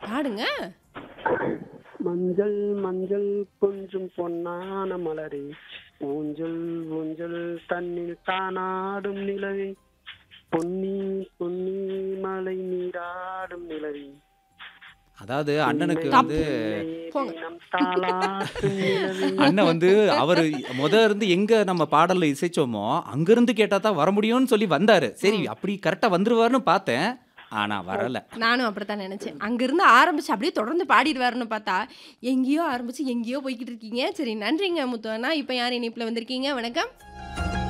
பாடுங்க மஞ்சள் மஞ்சள் கொஞ்சம் பொன்னான மலரே ஊஞ்சல் ஊஞ்சல் தண்ணில் தானாடும் நிலவே பொன்னி பொன்னி மலை நீராடும் நிலவே அதாவது அண்ணனுக்கு தப்பு. வந்து போங்க. தினம் தாலாட்டும் நிலவே அண்ணன் வந்து அவர் முத இருந்து எங்க நம்ம பாடல்ல இசைச்சோமோ அங்கிருந்து கேட்டா தான் வர முடியும்னு சொல்லி வந்தாரு சரி அப்படி கரெக்டா வந்துருவாருன்னு பார்த்தேன் ஆனா வரல நானும் அப்படித்தான் நினைச்சேன் அங்கிருந்து ஆரம்பிச்சு அப்படியே தொடர்ந்து பாடிடுவாருன்னு பார்த்தா எங்கேயோ ஆரம்பிச்சு எங்கேயோ போய்கிட்டு இருக்கீங்க சரி நன்றிங்க முத்துவண்ணா இப்போ யார் இணைப்பில் வந்திருக்கீங்க வணக்கம்